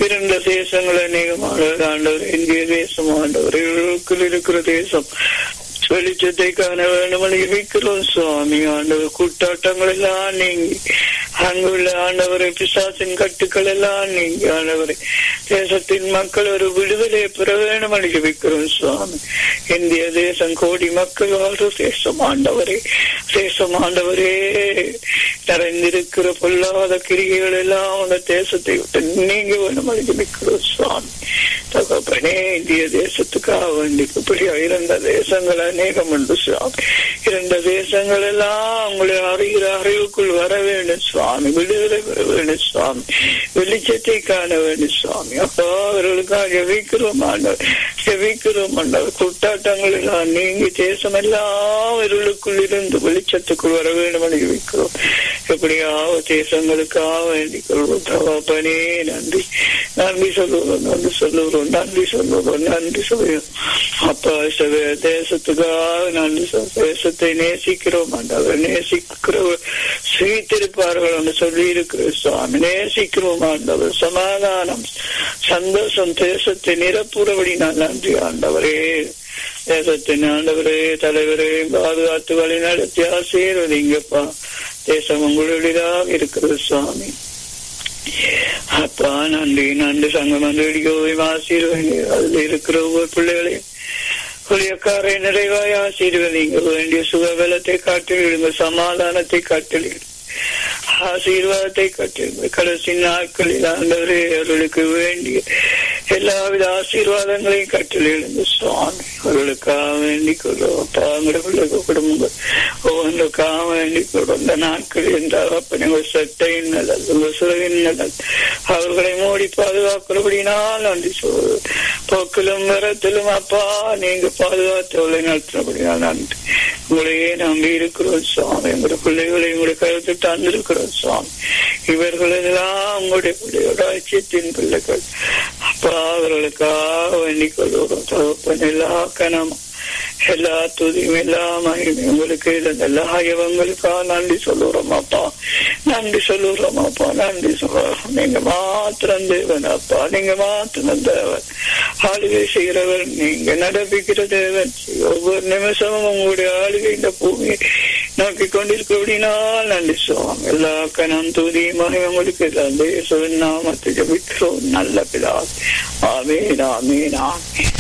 இரண்டு தேசங்கள் அநேகமான ஆண்டவர் இந்திய தேசம் ஆண்டவர் இருளுக்குள் இருக்கிற தேசம் வெளிச்சத்தை காண வேண்டும் இருக்கிறோம் சுவாமி ஆண்டவர் கூட்டாட்டங்கள் எல்லாம் நீங்கி அங்குள்ள ஆண்டவரை பிசாசின் கட்டுக்கள் எல்லாம் நீங்கி ஆண்டவரை தேசத்தின் மக்கள் ஒரு விடுதலை பெற வேண்டும் அறிவிக்கிறோம் சுவாமி இந்திய தேசம் கோடி மக்கள் வாழ்ற தேசம் ஆண்டவரே தேசம் ஆண்டவரே நிறைந்திருக்கிற பொல்லாத கிரிகைகள் எல்லாம் அந்த தேசத்தை விட்டு நீங்க வேண்டும் அறிவிக்கிறோம் சுவாமி தகப்பனே இந்திய தேசத்துக்காக வேண்டி இப்படி இருந்த தேசங்கள் அநேகம் உண்டு சுவாமி இருந்த தேசங்கள் எல்லாம் உங்களை அறிகிற அறிவுக்குள் வர வேண்டும் சுவாமி விடுதலை பெற வேண்டும் சுவாமி வெளிச்சத்தை காண வேண்டும் சுவாமி அப்பா அவர்களுக்காக ஜெபிக்கிறோம் ஆண்டவர் ஜெபிக்கிறோம் ஆண்டவர் கூட்டாட்டங்கள் எல்லாம் நீங்கி தேசம் எல்லாம் இருளுக்குள் இருந்து வெளிச்சத்துக்குள் வர வேண்டும் என்று ஜெபிக்கிறோம் எப்படியாவது தேசங்களுக்காக வேண்டிக் கொள்வோம் தகப்பனே நன்றி நன்றி சொல்லுவோம் நன்றி சொல்லுகிறோம் நன்றி சொல்லுவோம் நன்றி சொல்லுவோம் அப்பா சபை தேசத்துக்காக நன்றி சொல் தேசத்தை நேசிக்கிறோம் ஆண்டவர் நேசிக்கிறவர் சுயித்திருப்பார்கள் என்று சொல்லி இருக்கிற சுவாமி நேசிக்கிறோம் ஆண்டவர் சமாதானம் சந்தோஷம் தேசத்தை நிரப்புறபடி நான் நன்றி ஆண்டவரே தேசத்தின் ஆண்டவரே தலைவரே பாதுகாத்து வழி நடத்தி ஆசீர்வதிங்கப்பா தேசம் உங்களுடையதாக இருக்கிறது சுவாமி அப்பா நன்றி நன்றி சங்கம் ரேடியோவையும் ஆசீர்வதி அதுல இருக்கிற ஒவ்வொரு பிள்ளைகளையும் புளியக்காரை நிறைவாய் ஆசீர்வதிங்க வேண்டிய சுகபலத்தை காட்டிடுங்க சமாதானத்தை காட்டிடுங்க ஆசீர்வாதத்தை கட்டிருங்க கடைசி நாட்களில் ஆண்டவரே அவர்களுக்கு வேண்டிய எல்லாவித ஆசீர்வாதங்களையும் கட்டிலிருந்து சுவாமி அவர்களுக்காக வேண்டிக் கொள்ளும் அப்பா அவங்களுக்கு குடும்பங்கள் ஒவ்வொன்றுக்காக வேண்டிக் கொள்ளும் இந்த நாட்களில் என்றால் உங்கள் சட்டையின் நல்லது உங்கள் சுரவின் நல்லது அவர்களை மூடி பாதுகாக்கிறபடினால் நன்றி சொல் போக்கிலும் வரத்திலும் அப்பா நீங்க பாதுகாத்தவர்களை நடத்தினபடினால் நன்றி உங்களையே நம்பி இருக்கிறோம் சுவாமி எங்களுடைய பிள்ளைகளை உங்களுடைய கருத்து தந்திருக்கிறோம் சுவாமி இவர்கள் எல்லாம் உங்களுடைய பிள்ளையோட ஐக்கியத்தின் பிள்ளைகள் அப்பா அவர்களுக்காக வேண்டிக் கொள்வோம் தகப்பன் எல்லா கணமும் எல்லா துதியும் எல்லா மகிமையும் உங்களுக்கு இருந்த எல்லா ஐயவங்களுக்காக நன்றி சொல்லுறோம் அப்பா நன்றி சொல்லுறோம் அப்பா நன்றி சொல்லுறோம் நீங்க மாத்திரம் தேவன் அப்பா நீங்க மாத்திரம் தேவன் ஆளுகை செய்கிறவர் நீங்க நடப்பிக்கிற தேவன் ஒவ்வொரு நிமிஷமும் உங்களுடைய ஆளுகை இந்த பூமியை நோக்கி கொண்டிருக்கிறபடினால் நன்றி சொல்லுவோம் எல்லா கணம் துதி மகிமை உங்களுக்கு தேசவின் நாமத்தை ஜபிக்கிறோம் நல்ல பிதா ஆமீன் ஆமீன் ஆமீன்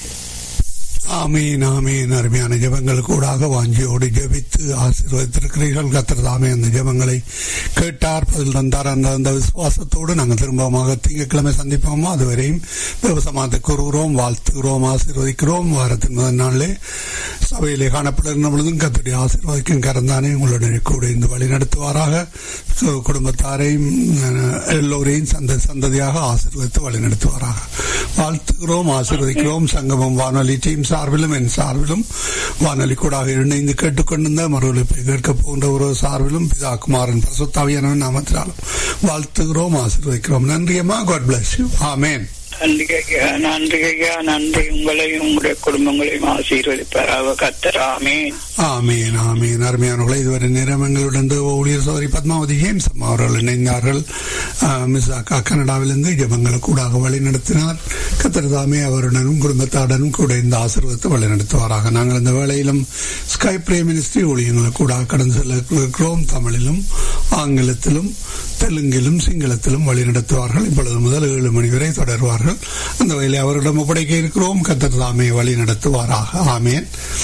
ஆமீன் ஆமீன் அருமையான ஜபங்கள் கூடாக வாஞ்சியோடு ஜபித்து ஆசீர்வதித்திருக்கிறீர்கள் கத்தர் தாமே அந்த ஜபங்களை கேட்டார் பதில் தந்தார் அந்த அந்த விசுவாசத்தோடு நாங்கள் திரும்பமாக திங்கட்கிழமை சந்திப்போமோ அதுவரையும் விவசமாத்தை கூறுகிறோம் வாழ்த்துகிறோம் ஆசீர்வதிக்கிறோம் வாரத்தின் முதல் நாளிலே சபையிலே காணப்படுகின்ற பொழுதும் கத்தருடைய ஆசீர்வதிக்கும் கரந்தானே உங்களுடைய கூட இந்த வழி நடத்துவாராக குடும்பத்தாரையும் எல்லோரையும் சந்த சந்ததியாக ஆசீர்வதித்து வழி நடத்துவாராக வாழ்த்துகிறோம் ஆசீர்வதிக்கிறோம் சங்கமம் வானொலி டீம் சார்பிலும் என் சார்பிலும் வானொலி கூடாக இணைந்து கேட்டுக்கொண்டிருந்த மறுவலிப்பை கேட்க போன்ற ஒரு சார்பிலும் பிதா குமாரன் பிரசுத்தாவியானவன் நாமத்தினாலும் வாழ்த்துகிறோம் ஆசீர்வதிக்கிறோம் நன்றி அம்மா காட் பிளஸ் யூ ஆமேன் நன்றி ஐயா நன்றி ஐயா நன்றி உங்களையும் உங்களுடைய குடும்பங்களையும் ஆசீர்வதிப்பாராக கத்தராமே ஆமீன் ஆமீன் அருமையானவர்களை இதுவரை நேரம் எங்களுடன் ஊழியர் சோதரி பத்மாவதி ஹேம்ஸ் அம்மா அவர்கள் இணைந்தார்கள் மிஸ் அக்கா கனடாவிலிருந்து ஜபங்களை கூடாக வழி நடத்தினார் கத்திரதாமே அவருடனும் குடும்பத்தாருடனும் கூட இந்த ஆசீர்வாதத்தை வழி நடத்துவாராக நாங்கள் இந்த வேளையிலும் ஸ்கை பிரே மினிஸ்ட்ரி ஊழியங்களை கூட கடந்து செல்லிருக்கிறோம் தமிழிலும் ஆங்கிலத்திலும் தெலுங்கிலும் சிங்களத்திலும் வழி நடத்துவார்கள் இப்பொழுது முதல் ஏழு மணி வரை தொடர்வார்கள் அந்த வகையில் அவரிடம் ஒப்படைக்க இருக்கிறோம் கத்தர் தாமே வழி நடத்துவாராக ஆமேன்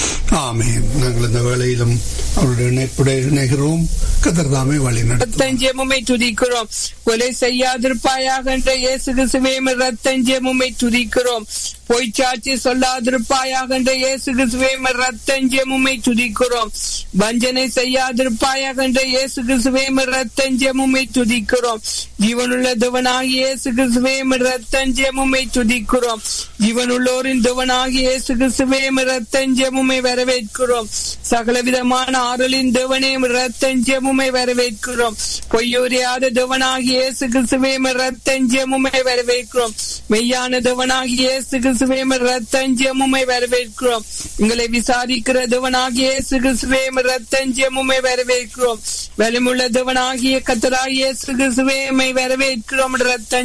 ஆமேன் நாங்கள் இந்த வேளையிலும் அவருடைய இணைப்புடைய இணைகிறோம் கத்தர் தாமே வழி ரத்தஞ்சேமுமை துதிக்கிறோம் கொலை செய்யாதிருப்பாயாக என்ற இயேசு கிறிஸ்துவேம் ரத்தஞ்சேமுமை துதிக்கிறோம் பொய்ச்சாட்சி சொல்லாதிருப்பாயாக என்ற இயேசு கிறிஸ்துவேம் ரத்தஞ்சேமுமை துதிக்கிறோம் வஞ்சனை செய்யாதிருப்பாயாக என்ற இயேசு கிறிஸ்துவேம் ரத்தஞ்சேமுமை துதிக்கிறோம் ஜீவனுள்ள தேவனாகிய இயேசு கிறிஸ்துவேம் ரத்தஞ்சேமுமை துதிக்கிறோம் ஜீவனுள்ளோரின் தேவனாகிய இயேசு கிறிஸ்துவேம் ரத்தஞ்சேமுமை வரவேற்கிறோம் சகலவிதமான ஆறுளின் தேவனையும் ரத்தஞ்சமுமை வரவேற்கிறோம் பொய்யுரையாத தேவனாகிய இயேசு கிறிஸ்துவேம ரத்தஞ்சமுமை வரவேற்கிறோம் மெய்யான தேவனாகிய இயேசு கிறிஸ்துவேம ரத்தஞ்சமுமை வரவேற்கிறோம் உங்களை விசாரிக்கிற தேவனாகிய இயேசு கிறிஸ்துவேம ரத்தஞ்சமுமை வரவேற்கிறோம் வலிமுள்ள தேவனாகிய கத்தராகிய இயேசு கிறிஸ்துவேமை வரவேற்கிறோம் ரத்தஞ்ச